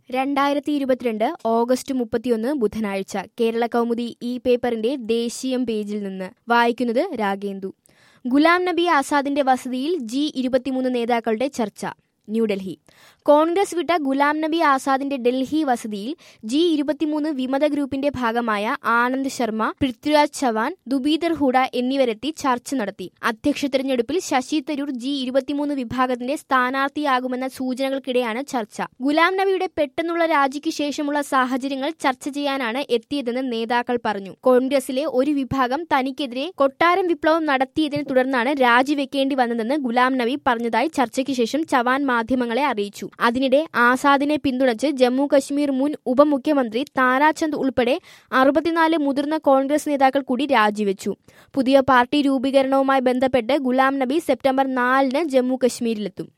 രണ്ടായിരത്തി ഇരുപത്തിരണ്ട് ഓഗസ്റ്റ് മുപ്പത്തിയൊന്ന് ബുധനാഴ്ച കേരള കൗമുദി ഈ പേപ്പറിന്റെ ദേശീയം പേജിൽ നിന്ന് വായിക്കുന്നത് രാഗേന്ദു ഗുലാം നബി ആസാദിന്റെ വസതിയിൽ ജി ഇരുപത്തിമൂന്ന് നേതാക്കളുടെ ചർച്ച ന്യൂഡൽഹി കോൺഗ്രസ് വിട്ട ഗുലാം നബി ആസാദിന്റെ ഡൽഹി വസതിയിൽ ജി ഇരുപത്തിമൂന്ന് വിമത ഗ്രൂപ്പിന്റെ ഭാഗമായ ആനന്ദ് ശർമ്മ പൃഥ്വിരാജ് ചവാൻ ദുബീദർ ഹൂഡ എന്നിവരെത്തി ചർച്ച നടത്തി അധ്യക്ഷ തെരഞ്ഞെടുപ്പിൽ ശശി തരൂർ ജി ഇരുപത്തിമൂന്ന് വിഭാഗത്തിന്റെ സ്ഥാനാർത്ഥിയാകുമെന്ന സൂചനകൾക്കിടെയാണ് ചർച്ച ഗുലാം നബിയുടെ പെട്ടെന്നുള്ള രാജിക്ക് ശേഷമുള്ള സാഹചര്യങ്ങൾ ചർച്ച ചെയ്യാനാണ് എത്തിയതെന്ന് നേതാക്കൾ പറഞ്ഞു കോൺഗ്രസിലെ ഒരു വിഭാഗം തനിക്കെതിരെ കൊട്ടാരം വിപ്ലവം നടത്തിയതിനെ തുടർന്നാണ് രാജിവെക്കേണ്ടി വന്നതെന്ന് ഗുലാം നബി പറഞ്ഞതായി ചർച്ചയ്ക്ക് ശേഷം ചവാൻ മാധ്യമങ്ങളെ അറിയിച്ചു അതിനിടെ ആസാദിനെ പിന്തുണച്ച് ജമ്മു കശ്മീർ മുൻ ഉപമുഖ്യമന്ത്രി താരാചന്ദ് ഉൾപ്പെടെ അറുപത്തിനാല് മുതിർന്ന കോൺഗ്രസ് നേതാക്കൾ കൂടി രാജിവെച്ചു പുതിയ പാർട്ടി രൂപീകരണവുമായി ബന്ധപ്പെട്ട് ഗുലാം നബി സെപ്റ്റംബർ നാലിന് ജമ്മു കശ്മീരിലെത്തും